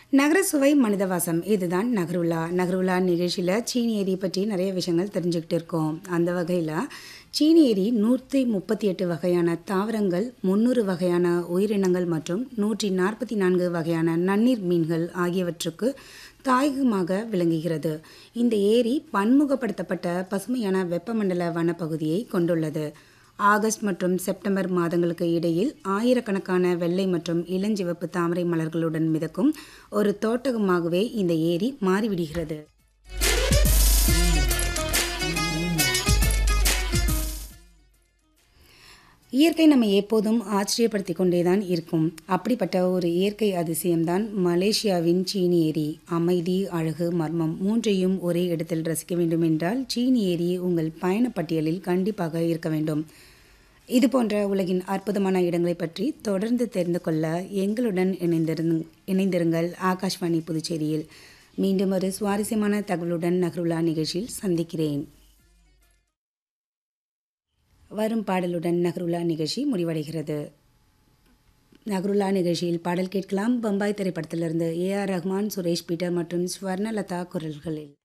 நகர சுவை மனிதவாசம் இதுதான் நகருலா நகருலா நிகழ்ச்சியில் சீனி ஏரி பற்றி நிறைய விஷயங்கள் தெரிஞ்சுக்கிட்டு இருக்கோம் அந்த வகையில் சீனி ஏரி நூற்றி முப்பத்தி எட்டு வகையான தாவரங்கள் முந்நூறு வகையான உயிரினங்கள் மற்றும் நூற்றி நாற்பத்தி நான்கு வகையான நன்னீர் மீன்கள் ஆகியவற்றுக்கு தாயகமாக விளங்குகிறது இந்த ஏரி பன்முகப்படுத்தப்பட்ட பசுமையான வெப்பமண்டல வனப்பகுதியை கொண்டுள்ளது ஆகஸ்ட் மற்றும் செப்டம்பர் மாதங்களுக்கு இடையில் ஆயிரக்கணக்கான வெள்ளை மற்றும் இளஞ்சிவப்பு தாமரை மலர்களுடன் மிதக்கும் ஒரு தோட்டகமாகவே இந்த ஏரி மாறிவிடுகிறது இயற்கை நம்ம எப்போதும் ஆச்சரியப்படுத்தி கொண்டே தான் இருக்கும் அப்படிப்பட்ட ஒரு இயற்கை அதிசயம்தான் மலேசியாவின் சீனி ஏரி அமைதி அழகு மர்மம் மூன்றையும் ஒரே இடத்தில் ரசிக்க வேண்டும் என்றால் சீனி ஏரி உங்கள் பயணப்பட்டியலில் கண்டிப்பாக இருக்க வேண்டும் இது போன்ற உலகின் அற்புதமான இடங்களை பற்றி தொடர்ந்து தெரிந்து கொள்ள எங்களுடன் இணைந்திருந் இணைந்திருங்கள் ஆகாஷ்வாணி புதுச்சேரியில் மீண்டும் ஒரு சுவாரஸ்யமான தகவலுடன் நகருலா நிகழ்ச்சியில் சந்திக்கிறேன் வரும் பாடலுடன் நகருலா நிகழ்ச்சி முடிவடைகிறது நகருலா நிகழ்ச்சியில் பாடல் கேட்கலாம் பம்பாய் திரைப்படத்திலிருந்து ஏ ஆர் ரஹ்மான் சுரேஷ் பீட்டர் மற்றும் ஸ்வர்ணலதா குரல்களில்